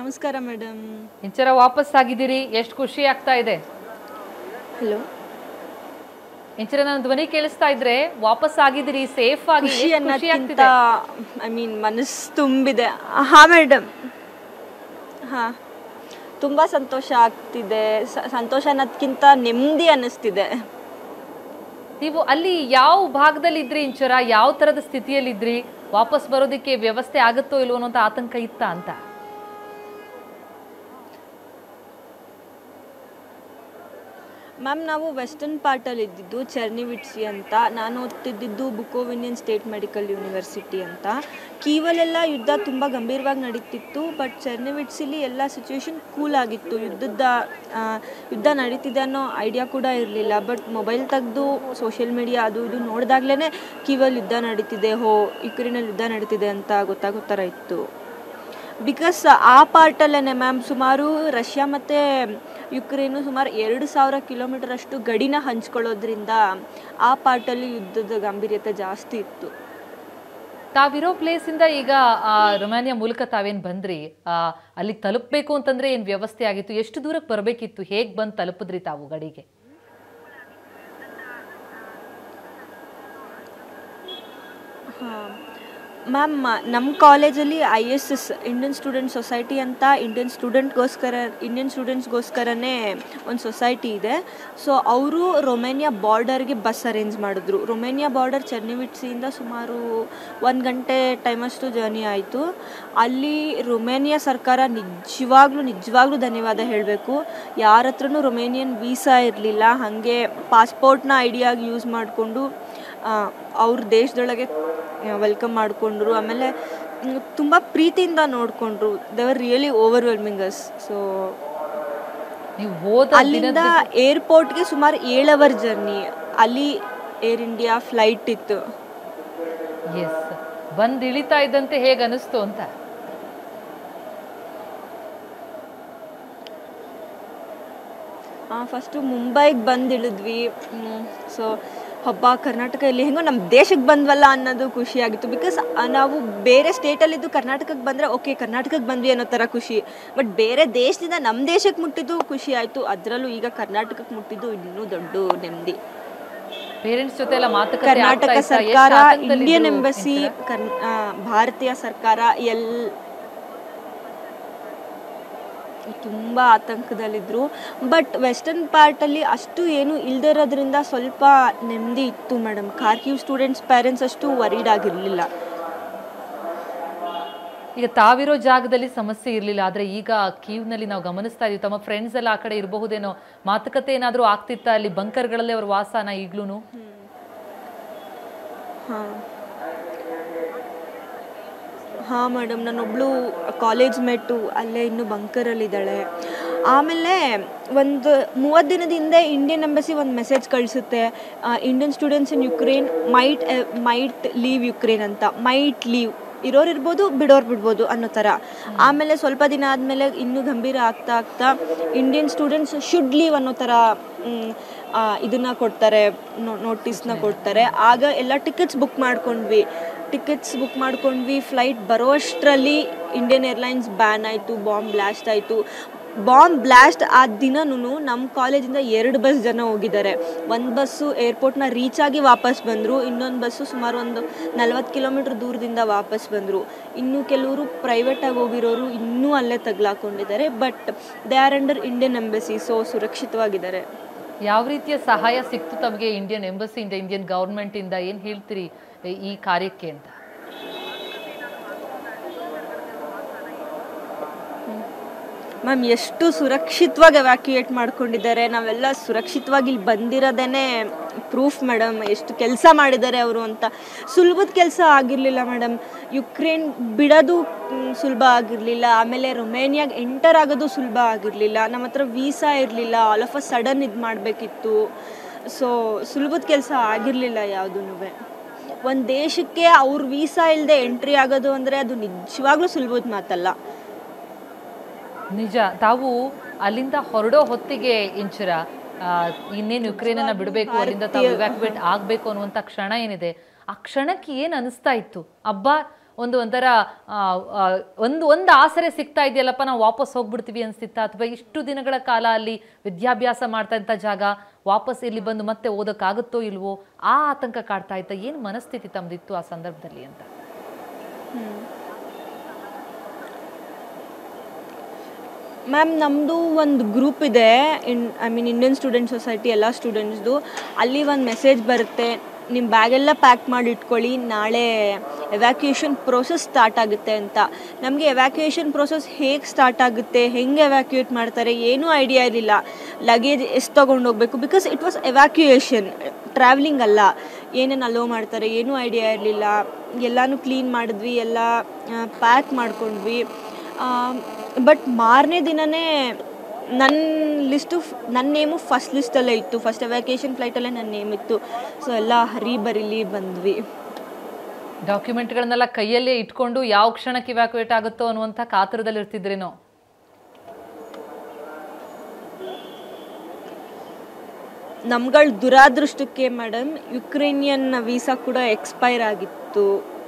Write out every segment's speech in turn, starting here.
ನಮಸ್ಕಾರ ಮೇಡಮ್ ಇಂಚರ ವಾಪಸ್ ಆಗಿದ್ದೀರಿ ಎಷ್ಟು ಖುಷಿ ಆಗ್ತಾ ಇದೆ ಹಲೋ ಇಂಚರ ನನ್ನ ಧ್ವನಿ ಕೇಳಿಸ್ತಾ ಇದ್ರೆ ವಾಪಸ್ ಆಗಿದ್ದೀರಿ ಸೇಫ್ ಆಗಿ ಖುಷಿ ಎಷ್ಟ್ ಖುಷಿ ಅನ್ನೋದಕ್ಕಿಂತ ಆಗ್ತಿದೆ ಐ ಮೀನ್ ಮನಸ್ಸು ತುಂಬಿದೆ ಹಾ ಮೇಡಮ್ ಹಾ ತುಂಬ ಸಂತೋಷ ಆಗ್ತಿದೆ ಸ- ಸಂತೋಷ ಅನ್ನೋದಕ್ಕಿಂತ ನೆಮ್ಮದಿ ಅನ್ನಿಸ್ತಿದೆ ನೀವು ಅಲ್ಲಿ ಯಾವ ಭಾಗದಲ್ಲಿ ಇದ್ರಿ ಇಂಚರ ಯಾವ ತರದ ಸ್ಥಿತಿಯಲ್ಲಿ ಇದ್ರಿ ವಾಪಸ್ ಬರೋದಕ್ಕೆ ವ್ಯವಸ್ಥೆ ಆಗುತ್ತೋ ಇಲ್ವೋ ಅನ್ನೋ ಆತಂಕ ಇತ್ತ ಅಂತ ಮ್ಯಾಮ್ ನಾವು ವೆಸ್ಟರ್ನ್ ಪಾರ್ಟಲ್ಲಿ ಇದ್ದಿದ್ದು ಚರ್ನಿವಿಟ್ಸಿ ಅಂತ ನಾನು ಓದ್ತಿದ್ದಿದ್ದು Bukovinian state medical university ಅಂತ ಕೀವಲೆಲ್ಲ ಯುದ್ಧ ತುಂಬ ಗಂಭೀರವಾಗಿ ನಡೀತಿತ್ತು ಬಟ್ ಚರ್ನಿವಿಟ್ಸಿಲಿ ಎಲ್ಲ ಸಿಚುವೇಶನ್ ಕೂಲ್ ಆಗಿತ್ತು ಯುದ್ಧದ ಆ, ಯುದ್ಧ ನಡೀತಿದೆ ಅನ್ನೋ ಐಡಿಯಾ ಕೂಡ ಇರಲಿಲ್ಲ ಬಟ್ ಮೊಬೈಲ್ ತೆಗೆದು ಸೋಷಿಯಲ್ ಮೀಡಿಯಾ ಅದು ಇದು ನೋಡಿದಾಗ್ಲೇ ಕೀವಲ್ ಯುದ್ಧ ನಡೀತಿದೆ ಹೋ ಯುಕ್ರೇನಲ್ಲಿ ಯುದ್ಧ ನಡೀತಿದೆ ಅಂತ ಗೊತ್ತಾಗೋ ಥರ ಇತ್ತು ಬಿಕಾಸ್ ಆ ಪಾರ್ಟಲ್ಲೇ ಮ್ಯಾಮ್ ಸುಮಾರು ರಷ್ಯಾ ಮತ್ತು ಯುಕ್ರೇನು ಸುಮಾರು ಎರಡು ಸಾವಿರ ಕಿಲೋಮೀಟರ್ ಅಷ್ಟು ಗಡಿನ ಹಂಚ್ಕೊಳ್ಳೋದ್ರಿಂದ ಆ ಪಾರ್ಟಲ್ಲಿ ಯುದ್ಧದ ಗಾಂಭೀರ್ಯತೆ ಜಾಸ್ತಿ ಇತ್ತು ತಾವಿರೋ ಪ್ಲೇಸ್ ಇಂದ ಈಗ ಆ, ರೊಮಾನಿಯಾ ಮೂಲಕ ತಾವೇನ್ ಬಂದ್ರಿ ಆ, ಅಲ್ಲಿಗೆ ತಲುಪಬೇಕು ಅಂತಂದ್ರೆ ಏನ್ ವ್ಯವಸ್ಥೆ ಆಗಿತ್ತು ಎಷ್ಟು ದೂರಕ್ಕೆ ಬರಬೇಕಿತ್ತು ಹೇಗ್ ಬಂದು ತಲುಪಿದ್ರಿ ತಾವು ಗಡಿಗೆ ಹಾಂ ಮ್ಯಾಮ್ ನಮ್ಮ ಕಾಲೇಜಲ್ಲಿ I S S Indian student society ಅಂತ ಇಂಡಿಯನ್ ಸ್ಟೂಡೆಂಟ್ಗೋಸ್ಕರ ಇಂಡಿಯನ್ ಸ್ಟೂಡೆಂಟ್ಸ್ಗೋಸ್ಕರನೇ ಒಂದು ಸೊಸೈಟಿ ಇದೆ ಸೊ ಅವರು ರೊಮೇನಿಯಾ ಬಾರ್ಡರ್ಗೆ ಬಸ್ ಅರೇಂಜ್ ಮಾಡಿದ್ರು ರೊಮೇನಿಯಾ ಬಾರ್ಡರ್ ಚರ್ನಿವಿಟ್ಸಿಯಿಂದ ಸುಮಾರು ಒಂದು ಗಂಟೆ ಟೈಮಷ್ಟು ಜರ್ನಿ ಆಯಿತು ಅಲ್ಲಿ ರೊಮೇನಿಯಾ ಸರ್ಕಾರ ನಿಜವಾಗ್ಲೂ ನಿಜವಾಗ್ಲೂ ಧನ್ಯವಾದ ಹೇಳಬೇಕು ಯಾರ ಹತ್ರನೂ ರೊಮೇನಿಯನ್ ವೀಸಾ ಇರಲಿಲ್ಲ ಹಾಗೆ ಪಾಸ್ಪೋರ್ಟ್ನ ಐಡಿಯಾಗಿ ಯೂಸ್ ಮಾಡಿಕೊಂಡು ಅವ್ರ ದೇಶದೊಳಗೆ ವೆಲ್ಕಮ್ ಮಾಡಿಕೊಂಡ್ರು ಆಮೇಲೆ ತುಂಬ ಪ್ರೀತಿಯಿಂದ ನೋಡಿಕೊಂಡ್ರು ದೇವರ್ ರಿಯಲಿ ಓವರ್ವೆಲ್ಮಿಂಗ್ ಅಸ್ ಸೊ ನೀವು ಹೋದ ಅಲ್ಲಿಂದ ಏರ್ಪೋರ್ಟ್ಗೆ ಸುಮಾರು ಏಳು ಅವರ್ ಜರ್ನಿ ಅಲ್ಲಿ ಏರ್ ಇಂಡಿಯಾ ಫ್ಲೈಟ್ ಇತ್ತು ಎಸ್ ಬಂದ್ ಇಳಿತಾ ಇದ್ದಂತೆ ಹೇಗ್ ಅನಿಸ್ತು ಅಂತ ಫಸ್ಟು ಮುಂಬೈಗೆ ಬಂದು ಇಳಿದ್ವಿ ಸೊ ಹಬ್ಬ ಕರ್ನಾಟಕ ಇಲ್ಲಿ ಹೆಂಗೋ ನಮ್ಮ ದೇಶಕ್ಕೆ ಬಂದ್ವಲ್ಲ ಅನ್ನೋದು ಖುಷಿಯಾಗಿತ್ತು ಬಿಕಾಸ್ ನಾವು ಬೇರೆ ಸ್ಟೇಟಲ್ಲಿದ್ದು ಕರ್ನಾಟಕಕ್ಕೆ ಬಂದರೆ ಓಕೆ ಕರ್ನಾಟಕಕ್ಕೆ ಬಂದ್ವಿ ಅನ್ನೋ ಥರ ಖುಷಿ ಬಟ್ ಬೇರೆ ದೇಶದಿಂದ ನಮ್ಮ ದೇಶಕ್ಕೆ ಮುಟ್ಟಿದ್ದು ಖುಷಿ ಆಯಿತು ಅದರಲ್ಲೂ ಈಗ ಕರ್ನಾಟಕಕ್ಕೆ ಮುಟ್ಟಿದ್ದು ಇನ್ನೂ ದೊಡ್ಡ ನೆಮ್ಮದಿ ಪೇರೆಂಟ್ಸ್ ಜೊತೆ ಎಲ್ಲ ಮಾತುಕತೆ ಕರ್ನಾಟಕ ಆಗ್ತಾ ಇತ್ತಾ? ಎಷ್ಟ್ ಸರ್ಕಾರ ಆತಂಕದಲ್ಲಿದ್ರು ಇಂಡಿಯನ್ ಎಂಬಸಿ ಇಂಚರ? ಕರ್ ಆ, ಭಾರತೀಯ ಸರ್ಕಾರ ಎಲ್ ತುಂಬ ಆತಂಕದಲ್ಲಿದ್ದರು ಬಟ್ ವೆಸ್ಟರ್ನ್ ಪಾರ್ಟಲ್ಲಿ ಅಷ್ಟು ಏನು ಇಲ್ಲದೆ ಇರೋದ್ರಿಂದ ಸ್ವಲ್ಪ ನೆಮ್ಮದಿ ಇತ್ತು ಮೇಡಮ್ ಕಾರ್ಕ್ಯೂ ಸ್ಟೂಡೆಂಟ್ಸ್ ಪೇರೆಂಟ್ಸ್ ಅಷ್ಟು ವರೀಡ್ ಆಗಿರಲಿಲ್ಲ ಈಗ ತಾವಿರೋ ಜಾಗದಲ್ಲಿ ಸಮಸ್ಯೆ ಇರ್ಲಿಲ್ಲ ಆದ್ರೆ ಈಗ ಕೀವ್ನಲ್ಲಿ ನಾವು ಗಮನಿಸ್ತಾ ಇದೀವಿ ತಮ್ಮ ಫ್ರೆಂಡ್ಸ್ ಎಲ್ಲ ಆ ಕಡೆ ಇರಬಹುದೇನೋ ಮಾತುಕತೆ ಏನಾದ್ರೂ ಆಗ್ತಿತ್ತ ಅಲ್ಲಿ ಬಂಕರ್ಗಳಲ್ಲಿ ಅವ್ರ ವಾಸನ ಈಗ್ಲೂನು ಹಾಂ ಹಾಂ ಮೇಡಮ್ ನಾನೊಬ್ಳು ಕಾಲೇಜ್ ಮೇಟು ಅಲ್ಲೇ ಇನ್ನೂ ಬಂಕರಲ್ಲಿದ್ದಾಳೆ ಆಮೇಲೆ ಒಂದು ಮೂವತ್ತು ದಿನದ ಹಿಂದೆ ಇಂಡಿಯನ್ ಎಂಬಸಿ ಒಂದು ಮೆಸೇಜ್ ಕಳಿಸುತ್ತೆ Indian students in Ukraine might might leave Ukraine ಅಂತ ಮೈಟ್ ಲೀವ್ ಇರೋರು ಇರ್ಬೋದು ಬಿಡೋರು ಬಿಡ್ಬೋದು ಅನ್ನೋ ಥರ ಆಮೇಲೆ ಸ್ವಲ್ಪ ದಿನ ಆದಮೇಲೆ ಇನ್ನೂ ಗಂಭೀರ ಆಗ್ತಾ ಆಗ್ತಾ ಇಂಡಿಯನ್ ಸ್ಟೂಡೆಂಟ್ಸ್ ಶುಡ್ ಲೀವ್ ಅನ್ನೋ ಥರ ಮ್, ಆ, ಇದನ್ನ ಕೊಡ್ತಾರೆ ನೋಟಿಸ್ನ ಕೊಡ್ತಾರೆ ಆಗ ಎಲ್ಲ ಟಿಕೆಟ್ಸ್ ಬುಕ್ ಮಾಡ್ಕೊಂಡ್ವಿ ಟಿಕೆಟ್ಸ್ ಬುಕ್ ಮಾಡ್ಕೊಂಡ್ವಿ ಫ್ಲೈಟ್ ಬರೋಷ್ಟರಲ್ಲಿ ಇಂಡಿಯನ್ ಏರ್ಲೈನ್ಸ್ ಬ್ಯಾನ್ ಆಯಿತು ಬಾಂಬ್ ಬ್ಲಾಸ್ಟ್ ಆಯಿತು ಬಾಂಬ್ ಬ್ಲಾಸ್ಟ್ ಆದ ದಿನನೂ ನಮ್ಮ ಕಾಲೇಜಿಂದ ಎರಡು ಬಸ್ ಜನ ಹೋಗಿದ್ದಾರೆ ಒಂದು ಬಸ್ಸು ಏರ್ಪೋರ್ಟ್ನ ರೀಚ್ ಆಗಿ ವಾಪಸ್ ಬಂದರು ಇನ್ನೊಂದು ಬಸ್ಸು ಸುಮಾರು ಒಂದು ನಲ್ವತ್ತು ಕಿಲೋಮೀಟ್ರ್ ದೂರದಿಂದ ವಾಪಸ್ ಬಂದರು ಇನ್ನು ಕೆಲವರು ಪ್ರೈವೇಟಾಗಿ ಹೋಗಿರೋರು ಇನ್ನೂ ಅಲ್ಲೇ ತಗ್ಲಾಕೊಂಡಿದ್ದಾರೆ but they are under Indian embassy so ಸುರಕ್ಷಿತವಾಗಿದ್ದಾರೆ ಯಾವ ರೀತಿಯ ಸಹಾಯ ಸಿಕ್ತು ತಮಗೆ ಇಂಡಿಯನ್ ಎಂಬಸಿಯಿಂದ ಇಂಡಿಯನ್ ಗವರ್ಮೆಂಟ್ ಇಂದ ಏನ್ ಹೇಳ್ತೀರಿ ಈ- ಈ ಕಾರ್ಯಕ್ಕೆ ಅಂತ ಮ್ಯಾಮ್ ಎಷ್ಟು ಸುರಕ್ಷಿತವಾಗಿ ಎವ್ಯಾಕ್ಯುಯೇಟ್ ಮಾಡ್ಕೊಂಡಿದ್ದಾರೆ ನಾವೆಲ್ಲ ಸುರಕ್ಷಿತವಾಗಿ ಇಲ್ಲಿ ಬಂದಿರೋದೇ ಪ್ರೂಫ್ ಮೇಡಮ್ ಎಷ್ಟು ಕೆಲಸ ಮಾಡಿದ್ದಾರೆ ಅವರು ಅಂತ ಸುಲಭದ ಕೆಲಸ ಆಗಿರಲಿಲ್ಲ ಮೇಡಮ್ ಯುಕ್ರೇನ್ ಬಿಡೋದು ಮ್, ಸುಲಭ ಆಗಿರಲಿಲ್ಲ ಆಮೇಲೆ ರೊಮೇನಿಯಾಗೆ ಎಂಟರ್ ಆಗೋದು ಸುಲಭ ಆಗಿರಲಿಲ್ಲ ನಮ್ಮ ಹತ್ರ ವೀಸಾ ಇರಲಿಲ್ಲ ಆಲ್ ಆಫ್ ಅ ಸಡನ್ ಇದು ಮಾಡಬೇಕಿತ್ತು ಸೊ ಸುಲಭದ ಕೆಲಸ ಆಗಿರಲಿಲ್ಲ ಯಾವುದೂ ಒಂದು ದೇಶಕ್ಕೆ ಅವ್ರ ವೀಸಾ ಇಲ್ಲದೆ ಎಂಟ್ರಿ ಆಗೋದು ಅಂದರೆ ಅದು ನಿಜವಾಗ್ಲೂ ಸುಲಭದ ಮಾತಲ್ಲ ನಿಜ ತಾವು ಅಲ್ಲಿಂದ ಹೊರಡೋ ಹೊತ್ತಿಗೆ ಇಂಚರ ಆ, ಇನ್ನೇನು ಯುಕ್ರೇನನ್ನ ಬಿಡಬೇಕು ಅಲ್ಲಿಂದ ತಾವು ಇವ್ಯಾಕ್ಯುವೇಟ್ ಆಗಬೇಕು ಅನ್ನುವಂಥ ಕ್ಷಣ ಏನಿದೆ ಆ ಕ್ಷಣಕ್ಕೆ ಏನು ಅನಿಸ್ತಾ ಇತ್ತು ಅಬ್ಬಾ ಒಂದು ಒಂಥರ ಆ, ಆ, ಒಂದು ಒಂದು ಆಸರೆ ಸಿಗ್ತಾ ಇದೆಯಲ್ಲಪ್ಪ ನಾವು ವಾಪಸ್ ಹೋಗ್ಬಿಡ್ತೀವಿ ಅನ್ಸ್ತಿತ್ತಾ ಅಥವಾ ಇಷ್ಟು ದಿನಗಳ ಕಾಲ ಅಲ್ಲಿ ವಿದ್ಯಾಭ್ಯಾಸ ಮಾಡ್ತಾ ಇದ್ದ ಜಾಗ ವಾಪಸ್ ಇಲ್ಲಿ ಬಂದು ಮತ್ತೆ ಓದೋಕ್ಕಾಗುತ್ತೋ ಇಲ್ವೋ ಆ ಆತಂಕ ಕಾಡ್ತಾ ಇತ್ತ ಏನು ಮನಸ್ಥಿತಿ ತಮ್ಮದಿತ್ತು ಆ ಸಂದರ್ಭದಲ್ಲಿ ಅಂತ ಮ್ಯಾಮ್ ನಮ್ಮದು ಒಂದು ಗ್ರೂಪ್ ಇದೆ in I mean Indian student society ಎಲ್ಲ ಸ್ಟೂಡೆಂಟ್ಸ್ದು ಅಲ್ಲಿ ಒಂದು ಮೆಸೇಜ್ ಬರುತ್ತೆ ನಿಮ್ಮ ಬ್ಯಾಗೆಲ್ಲ ಪ್ಯಾಕ್ ಮಾಡಿ ಇಟ್ಕೊಳ್ಳಿ ನಾಳೆ ಎವ್ಯಾಕ್ಯುಯೇಷನ್ ಪ್ರೋಸೆಸ್ ಸ್ಟಾರ್ಟ್ ಆಗುತ್ತೆ ಅಂತ ನಮಗೆ ಎವ್ಯಾಕ್ಯುಯೇಷನ್ ಪ್ರೋಸೆಸ್ ಹೇಗೆ ಸ್ಟಾರ್ಟ್ ಆಗುತ್ತೆ ಹೆಂಗೆ ಎವ್ಯಾಕ್ಯುಯೇಟ್ ಮಾಡ್ತಾರೆ ಏನೂ ಐಡಿಯಾ ಇರಲಿಲ್ಲ ಲಗೇಜ್ ಎಷ್ಟು ತೊಗೊಂಡು ಹೋಗಬೇಕು because it was evacuation travelling ಅಲ್ಲ ಏನೇನು ಅಲೋ ಮಾಡ್ತಾರೆ ಏನೂ ಐಡಿಯಾ ಇರಲಿಲ್ಲ ಎಲ್ಲನೂ ಕ್ಲೀನ್ ಮಾಡಿದ್ವಿ ಎಲ್ಲ ಪ್ಯಾಕ್ ಮಾಡ್ಕೊಂಡ್ವಿ ಬಟ್ ಮಾರನೇ ದಿನವೇ ನನ್ನ ಲಿಸ್ಟು ನನ್ನ ನೇಮು ಫಸ್ಟ್ ಲಿಸ್ಟಲ್ಲೇ ಇತ್ತು ಫಸ್ಟ್ ಎವ್ಯಾಕೇಷನ್ ಫ್ಲೈಟಲ್ಲೇ ನನ್ನ ನೇಮ್ ಇತ್ತು ಸೊ ಎಲ್ಲ ಹರಿ ಬರಿಲಿ ಬಂದ್ವಿ ಡಾಕ್ಯುಮೆಂಟ್ಗಳನ್ನೆಲ್ಲ ಕೈಯಲ್ಲೇ ಇಟ್ಕೊಂಡು ಯಾವ ಕ್ಷಣಕ್ಕೆ ಇವ್ಯಾಕ್ಯುವೇಟ್ ಆಗುತ್ತೋ ಅನ್ನುವಂಥ ಕಾತರದಲ್ಲಿ ಇರ್ತಿದ್ರೇನೋ ನಮ್ಗಳ ದುರಾದೃಷ್ಟಕ್ಕೆ ಮೇಡಮ್ ಯುಕ್ರೇನಿಯನ್ ವೀಸಾ ಕೂಡ ಎಕ್ಸ್ಪೈರ್ ಆಗಿತ್ತು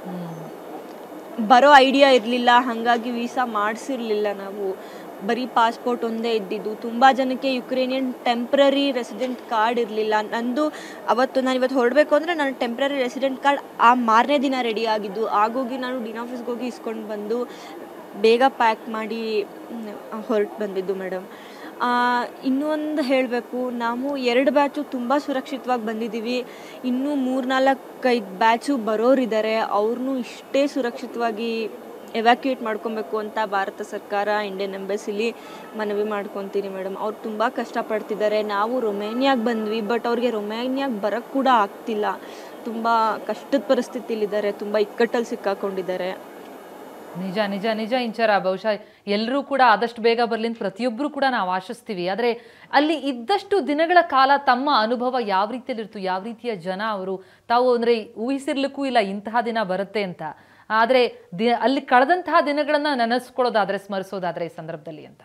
ಬರೋ ಐಡಿಯಾ ಇರಲಿಲ್ಲ ಹಾಗಾಗಿ ವೀಸಾ ಮಾಡಿಸಿರ್ಲಿಲ್ಲ ನಾವು ಬರೀ ಪಾಸ್ಪೋರ್ಟ್ ಒಂದೇ ಇದ್ದಿದ್ದು ತುಂಬ ಜನಕ್ಕೆ ಯುಕ್ರೇನಿಯನ್ ಟೆಂಪ್ರರಿ ರೆಸಿಡೆಂಟ್ ಕಾರ್ಡ್ ಇರಲಿಲ್ಲ ನಂದು ಅವತ್ತು ನಾನು ಇವತ್ತು ಹೊರಡಬೇಕು ಅಂದರೆ ನಾನು ಟೆಂಪ್ರರಿ ರೆಸಿಡೆಂಟ್ ಕಾರ್ಡ್ ಆ ಮಾರನೇ ದಿನ ರೆಡಿ ಆಗಿದ್ದು ಆಗೋಗಿ ನಾನು ಡಿನ್ ಆಫೀಸ್ಗೆ ಹೋಗಿ ಇಸ್ಕೊಂಡು ಬಂದು ಬೇಗ ಪ್ಯಾಕ್ ಮಾಡಿ ಹೊರಟು ಬಂದಿದ್ದು ಮೇಡಮ್ ಇನ್ನೊಂದು ಹೇಳಬೇಕು ನಾವು ಎರಡು ಬ್ಯಾಚು ತುಂಬ ಸುರಕ್ಷಿತವಾಗಿ ಬಂದಿದ್ದೀವಿ ಇನ್ನೂ ಮೂರ್ನಾಲ್ಕೈದು ಬ್ಯಾಚು ಬರೋರಿದ್ದಾರೆ ಅವ್ರನ್ನೂ ಇಷ್ಟೇ ಸುರಕ್ಷಿತವಾಗಿ ಎವ್ಯಾಕ್ಯುಯೇಟ್ ಮಾಡ್ಕೊಬೇಕು ಅಂತ ಭಾರತ ಸರ್ಕಾರ ಇಂಡಿಯನ್ ಎಂಬಸಿಲಿ ಮನವಿ ಮಾಡ್ಕೊತೀನಿ ಮೇಡಮ್ ಅವ್ರು ತುಂಬ ಕಷ್ಟಪಡ್ತಿದ್ದಾರೆ ನಾವು ರೊಮೇನಿಯಾಗೆ ಬಂದ್ವಿ ಬಟ್ ಅವ್ರಿಗೆ ರೊಮೇನಿಯಾಗೆ ಬರೋಕ್ಕೆ ಕೂಡ ಆಗ್ತಿಲ್ಲ ತುಂಬ ಕಷ್ಟದ ಪರಿಸ್ಥಿತಿಲಿದ್ದಾರೆ ತುಂಬ ಇಕ್ಕಟ್ಟಲ್ಲಿ ಸಿಕ್ಕಾಕೊಂಡಿದ್ದಾರೆ ನಿಜ ನಿಜ ನಿಜ ಇಂಚರ ಬಹುಶಃ ಎಲ್ಲರೂ ಕೂಡ ಆದಷ್ಟು ಬೇಗ ಬರಲಿ ಅಂತ ಪ್ರತಿಯೊಬ್ಬರು ಕೂಡ ನಾವು ಆಶಿಸ್ತೀವಿ ಆದರೆ ಅಲ್ಲಿ ಇದ್ದಷ್ಟು ದಿನಗಳ ಕಾಲ ತಮ್ಮ ಅನುಭವ ಯಾವ ರೀತಿಯಲ್ಲಿರ್ತು ಯಾವ ರೀತಿಯ ಜನ ಅವರು ತಾವು ಅಂದರೆ ಊಹಿಸಿರ್ಲಿಕ್ಕೂ ಇಲ್ಲ ಇಂತಹ ದಿನ ಬರುತ್ತೆ ಅಂತ ಆದರೆ ದಿ ಅಲ್ಲಿ ಕಳೆದಂತಹ ದಿನಗಳನ್ನು ನೆನೆಸ್ಕೊಳ್ಳೋದಾದರೆ ಸ್ಮರಿಸೋದಾದರೆ ಈ ಸಂದರ್ಭದಲ್ಲಿ ಅಂತ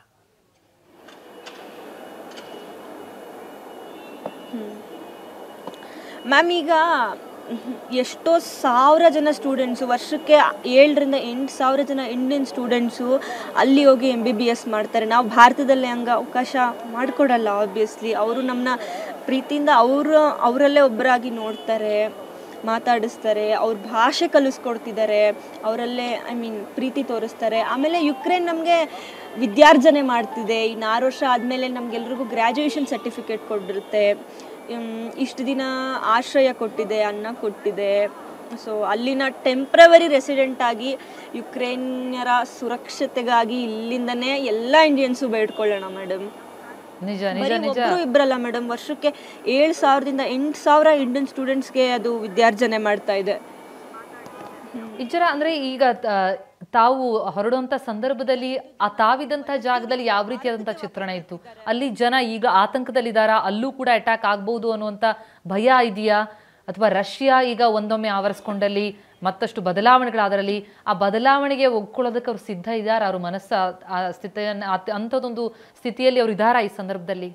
ಮ್ಯಾಮ್ ಈಗ ಎಷ್ಟೋ ಸಾವಿರ ಜನ ಸ್ಟೂಡೆಂಟ್ಸು ವರ್ಷಕ್ಕೆ ಏಳರಿಂದ ಎಂಟು ಸಾವಿರ ಜನ ಇಂಡಿಯನ್ ಸ್ಟೂಡೆಂಟ್ಸು ಅಲ್ಲಿ ಹೋಗಿ ಎಮ್ ಬಿ ಬಿ ಎಸ್ ಮಾಡ್ತಾರೆ ನಾವು ಭಾರತದಲ್ಲಿ ಹಂಗೆ ಅವಕಾಶ ಮಾಡಿಕೊಡಲ್ಲ ಆಬ್ವಿಯಸ್ಲಿ ಅವರು ನಮ್ಮನ್ನ ಪ್ರೀತಿಯಿಂದ ಅವರು ಅವರಲ್ಲೇ ಒಬ್ಬರಾಗಿ ನೋಡ್ತಾರೆ ಮಾತಾಡಿಸ್ತಾರೆ ಅವ್ರ ಭಾಷೆ ಕಲಿಸ್ಕೊಡ್ತಿದ್ದಾರೆ ಅವರಲ್ಲೇ ಐ ಮೀನ್ ಪ್ರೀತಿ ತೋರಿಸ್ತಾರೆ ಆಮೇಲೆ ಯುಕ್ರೇನ್ ನಮಗೆ ವಿದ್ಯಾರ್ಜನೆ ಮಾಡ್ತಿದೆ ಇನ್ನು ಆರು ವರ್ಷ ಆದಮೇಲೆ ನಮಗೆಲ್ರಿಗೂ ಗ್ರ್ಯಾಜುಯೇಷನ್ ಸರ್ಟಿಫಿಕೇಟ್ ಕೊಟ್ಟಿರುತ್ತೆ ಇಷ್ಟು ದಿನ ಆಶ್ರಯ ಕೊಟ್ಟಿದೆ ಅನ್ನ ಕೊಟ್ಟಿದೆ ಸೊ ಅಲ್ಲಿನ ಟೆಂಪ್ರವರಿ ರೆಸಿಡೆಂಟ್ ಆಗಿ ಯುಕ್ರೇನ್ಯರ ಸುರಕ್ಷತೆಗಾಗಿ ಇಲ್ಲಿಂದನೇ ಎಲ್ಲ ಇಂಡಿಯನ್ಸು ಬೇಡ್ಕೊಳ್ಳೋಣ ಮೇಡಮ್ ನಿಜ ನಿಜ ಬರೀ ನಿಜ ಒಬ್ರು ಇಬ್ಬರಲ್ಲ ಮೇಡಮ್ ವರ್ಷಕ್ಕೆ ಏಳು ಸಾವಿರದಿಂದ ಎಂಟು ಸಾವಿರ ಇಂಡಿಯನ್ ಸ್ಟೂಡೆಂಟ್ಸ್ಗೆ ಅದು ವಿದ್ಯಾರ್ಜನೆ ಮಾಡ್ತಾ ಇದೆ ಇಜ್ಜರ ಅಂದ್ರೆ ಈಗ ತ- ತಾವು ಹೊರಡುವಂತ ಸಂದರ್ಭದಲ್ಲಿ ಆ ತಾವಿದಂತ ಜಾಗದಲ್ಲಿ ಯಾವ ರೀತಿಯಾದಂತ ಚಿತ್ರಣ ಇತ್ತು ಅಲ್ಲಿ ಜನ ಈಗ ಆತಂಕದಲ್ಲಿದ್ದಾರಾ ಅಲ್ಲೂ ಕೂಡ ಅಟ್ಯಾಕ್ ಆಗ್ಬಹುದು ಅನ್ನುವಂತ ಭಯ ಇದೆಯಾ ಅಥವಾ ರಷ್ಯಾ ಈಗ ಒಂದೊಮ್ಮೆ ಆವರಿಸ್ಕೊಂಡಲ್ಲಿ ಮತ್ತಷ್ಟು ಬದಲಾವಣೆಗಳಾದರಲ್ಲಿ ಆ ಬದಲಾವಣೆಗೆ ಒಗ್ಕೊಳ್ಳೋದಕ್ಕೆ ಅವ್ರು ಸಿದ್ಧ ಇದ್ದಾರಾ ಅವ್ರ ಮನಸ್ಸ ಆ ಸ್ಥಿತಿಯನ್ನು ಆ- ಅಂಥದ್ದೊಂದು ಸ್ಥಿತಿಯಲ್ಲಿ ಅವ್ರು ಇದ್ದಾರಾ ಈ ಸಂದರ್ಭದಲ್ಲಿ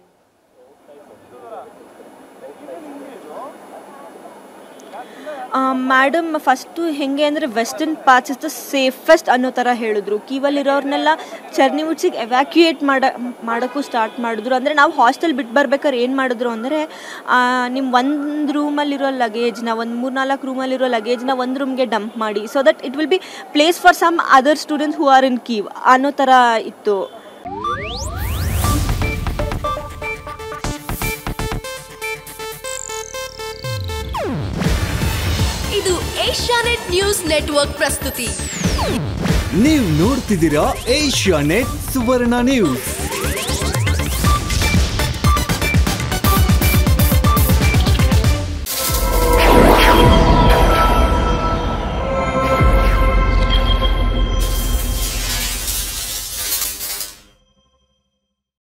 ಮ್ಯಾಡಮ್ ಫಸ್ಟು ಹೆಂಗೆ ಅಂದರೆ ವೆಸ್ಟರ್ನ್ ಪಾಚ್ ಇಸ್ ದ ಸೇಫೆಸ್ಟ್ ಅನ್ನೋ ಥರ ಹೇಳಿದ್ರು ಕೀವಲ್ಲಿರೋರ್ನೆಲ್ಲ ಚರ್ನಿ ಮುಚ್ಚಿಗೆ ಎವ್ಯಾಕ್ಯುಯೇಟ್ ಮಾಡ ಮಾಡೋಕ್ಕೂ ಸ್ಟಾರ್ಟ್ ಮಾಡಿದ್ರು ಅಂದರೆ ನಾವು ಹಾಸ್ಟೆಲ್ ಬಿಟ್ಟು ಬರ್ಬೇಕಾದ್ರೆ ಏನು ಮಾಡಿದ್ರು ಅಂದರೆ ನಿಮ್ಮ ಒಂದು ರೂಮಲ್ಲಿರೋ ಲಗೇಜ್ನ ಒಂದು ಮೂರು ನಾಲ್ಕು ರೂಮಲ್ಲಿರೋ ಲಗೇಜ್ನ ಒಂದು ರೂಮ್ಗೆ ಡಂಪ್ ಮಾಡಿ so that it will be place for some other students who are in Kyiv ಅನ್ನೋ ಥರ ಇತ್ತು ಇದು ಏಷ್ಯಾನೆಟ್ ನ್ಯೂಸ್ ನೆಟ್ವರ್ಕ್ ಪ್ರಸ್ತುತಿ ನೀವು ನೋಡ್ತಿದ್ದೀರಾ ಏಷ್ಯಾ ನೆಟ್ ಸುವರ್ಣ ನ್ಯೂಸ್